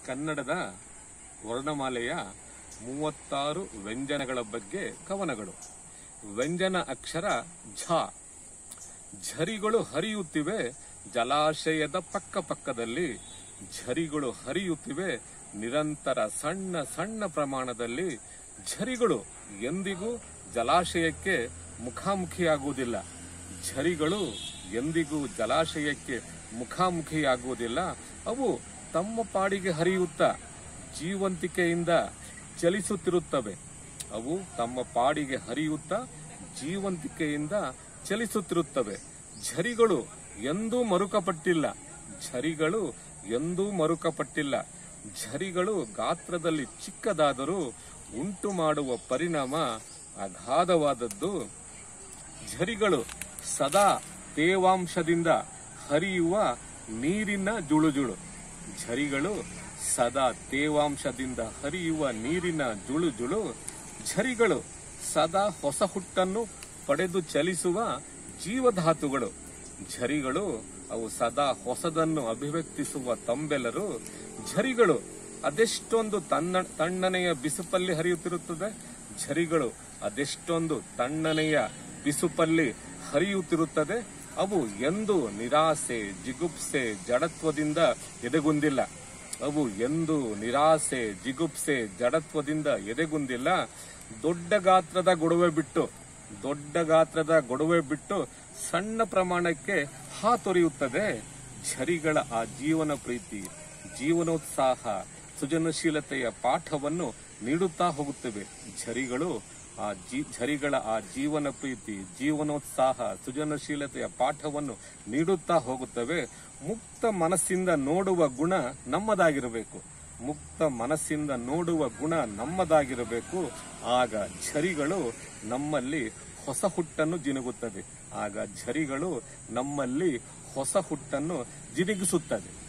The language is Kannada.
ಕನ್ನಡದ ವರ್ಣಮಾಲೆಯ ಮೂವತ್ತಾರು ವ್ಯಂಜನಗಳ ಬಗ್ಗೆ ಕವನಗಳು ವ್ಯಂಜನ ಅಕ್ಷರ ಝ ಝರಿಗಳು ಹರಿಯುತ್ತಿವೆ ಜಲಾಶಯದ ಪಕ್ಕ ಪಕ್ಕದಲ್ಲಿ ಝರಿಗಳು ಹರಿಯುತ್ತಿವೆ ನಿರಂತರ ಸಣ್ಣ ಸಣ್ಣ ಪ್ರಮಾಣದಲ್ಲಿ ಝರಿಗಳು ಎಂದಿಗೂ ಜಲಾಶಯಕ್ಕೆ ಮುಖಾಮುಖಿಯಾಗುವುದಿಲ್ಲ ಝರಿಗಳು ಎಂದಿಗೂ ಜಲಾಶಯಕ್ಕೆ ಮುಖಾಮುಖಿಯಾಗುವುದಿಲ್ಲ ಅವು ತಮ್ಮ ಪಾಡಿಗೆ ಹರಿಯುತ್ತಾ ಜೀವಂತಿಕೆಯಿಂದ ಚಲಿಸುತ್ತಿರುತ್ತವೆ ಅವು ತಮ್ಮ ಪಾಡಿಗೆ ಹರಿಯುತ್ತಾ ಜೀವಂತಿಕೆಯಿಂದ ಚಲಿಸುತ್ತಿರುತ್ತವೆ ಝರಿಗಳು ಎಂದೂ ಮರುಕಪಟ್ಟಿಲ್ಲ ಝರಿಗಳು ಎಂದೂ ಮರುಕಪಟ್ಟಿಲ್ಲ ಝರಿಗಳು ಗಾತ್ರದಲ್ಲಿ ಚಿಕ್ಕದಾದರೂ ಉಂಟು ಮಾಡುವ ಪರಿಣಾಮ ಅಗಾಧವಾದದ್ದು ಝರಿಗಳು ಸದಾ ತೇವಾಂಶದಿಂದ ಹರಿಯುವ ನೀರಿನ ಜುಳುಜುಳು ಝರಿಗಳು ಸದಾ ತೇವಾಂಶದಿಂದ ಹರಿಯುವ ನೀರಿನ ಜುಳುಜುಳು ಝರಿಗಳು ಸದಾ ಹೊಸ ಹುಟ್ಟನ್ನು ಪಡೆದು ಚಲಿಸುವ ಜೀವಧಾತುಗಳು ಝರಿಗಳು ಅವು ಸದಾ ಹೊಸದನ್ನು ಅಭಿವ್ಯಕ್ತಿಸುವ ತಂಬೆಲರು ಝರಿಗಳು ಅದೆಷ್ಟೊಂದು ತನ್ನ ತಣ್ಣನೆಯ ಬಿಸುಪಲ್ಲಿ ಹರಿಯುತ್ತಿರುತ್ತದೆ ಝರಿಗಳು ಅದೆಷ್ಟೊಂದು ತಣ್ಣನೆಯ ಬಿಸುಪಲ್ಲಿ ಹರಿಯುತ್ತಿರುತ್ತದೆ ಅವು ಎಂದು ನಿರಾಸೆ ಜಿಗುಪ್ಸೆ ಜಡತ್ವದಿಂದ ಎದೆಗುಂದಿಲ್ಲ ಅವು ಎಂದು ನಿರಾಸೆ ಜಿಗುಪ್ಸೆ ಜಡತ್ವದಿಂದ ಎದೆಗುಂದಿಲ್ಲ ದೊಡ್ಡ ಗಾತ್ರದ ಗೊಡವೆ ಬಿಟ್ಟು ದೊಡ್ಡ ಗಾತ್ರದ ಗೊಡವೆ ಬಿಟ್ಟು ಸಣ್ಣ ಪ್ರಮಾಣಕ್ಕೆ ಹಾತೊರೆಯುತ್ತದೆ ಝರಿಗಳ ಆ ಜೀವನ ಪ್ರೀತಿ ಜೀವನೋತ್ಸಾಹ ಸೃಜನಶೀಲತೆಯ ಪಾಠವನ್ನು ನೀಡುತ್ತಾ ಹೋಗುತ್ತವೆ ಝರಿಗಳು ಆ ಜೀ ಝರಿಗಳ ಆ ಜೀವನ ಪ್ರೀತಿ ಜೀವನೋತ್ಸಾಹ ಸೃಜನಶೀಲತೆಯ ಪಾಠವನ್ನು ನೀಡುತ್ತಾ ಹೋಗುತ್ತವೆ ಮುಕ್ತ ಮನಸ್ಸಿಂದ ನೋಡುವ ಗುಣ ನಮ್ಮದಾಗಿರಬೇಕು ಮುಕ್ತ ಮನಸ್ಸಿಂದ ನೋಡುವ ಗುಣ ನಮ್ಮದಾಗಿರಬೇಕು ಆಗ ಝರಿಗಳು ನಮ್ಮಲ್ಲಿ ಹೊಸ ಹುಟ್ಟನ್ನು ಜಿನುಗುತ್ತದೆ ಆಗ ಝರಿಗಳು ನಮ್ಮಲ್ಲಿ ಹೊಸ ಹುಟ್ಟನ್ನು ಜಿನುಗಿಸುತ್ತದೆ